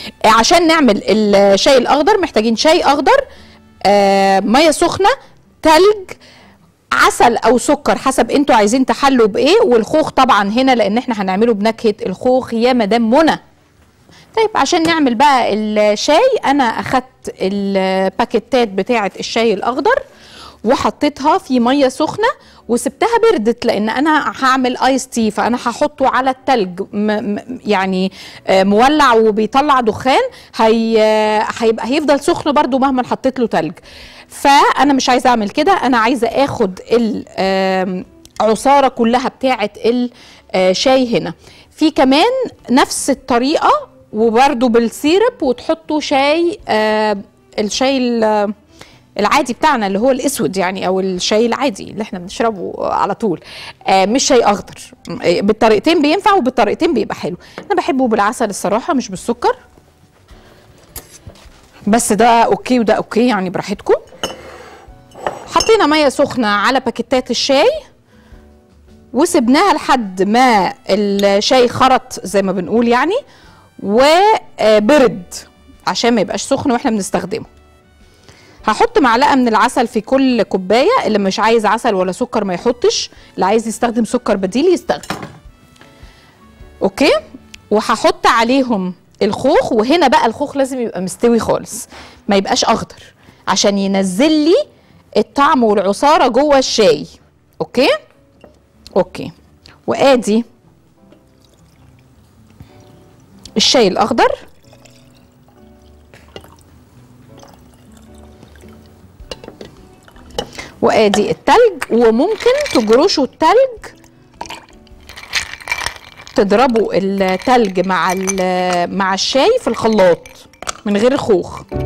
آه، عشان نعمل الشاي الاخضر محتاجين شاي اخضر آه ميه سخنه تلج عسل او سكر حسب انتوا عايزين تحلوا بايه والخوخ طبعا هنا لان احنا هنعمله بنكهه الخوخ يا مدام منى طيب عشان نعمل بقى الشاي انا اخدت الباكيتات بتاعه الشاي الاخضر وحطيتها في ميه سخنه وسبتها بردت لان انا هعمل ايس تي فانا هحطه على التلج م م يعني آه، مولع وبيطلع دخان هي هيبقى هيفضل سخن برده مهما حطيت له تلج فانا مش عايزه اعمل كده انا عايزه اخد العصاره كلها بتاعه الشاي هنا في كمان نفس الطريقه وبرده بالسيرب وتحطوا شاي آه، الشاي ال- العادي بتاعنا اللي هو الاسود يعني او الشاي العادي اللي احنا بنشربه على طول آه مش شاي اخضر آه، بالطريقتين بينفع وبالطريقتين بيبقى حلو انا بحبه بالعسل الصراحه مش بالسكر بس ده اوكي وده اوكي يعني براحتكم حطينا ميه سخنه على باكيتات الشاي وسبناها لحد ما الشاي خرط زي ما بنقول يعني وبرد عشان ما يبقاش سخن واحنا بنستخدمه هحط معلقه من العسل في كل كوبايه اللي مش عايز عسل ولا سكر ما يحطش اللي عايز يستخدم سكر بديل يستخدم اوكي وهحط عليهم الخوخ وهنا بقى الخوخ لازم يبقى مستوي خالص ما يبقاش اخضر عشان ينزل لي الطعم والعصاره جوه الشاي اوكي اوكي وادي الشاي الاخضر وادي التلج وممكن تجرشوا التلج تضربوا التلج مع ال- مع الشاي في الخلاط من غير خوخ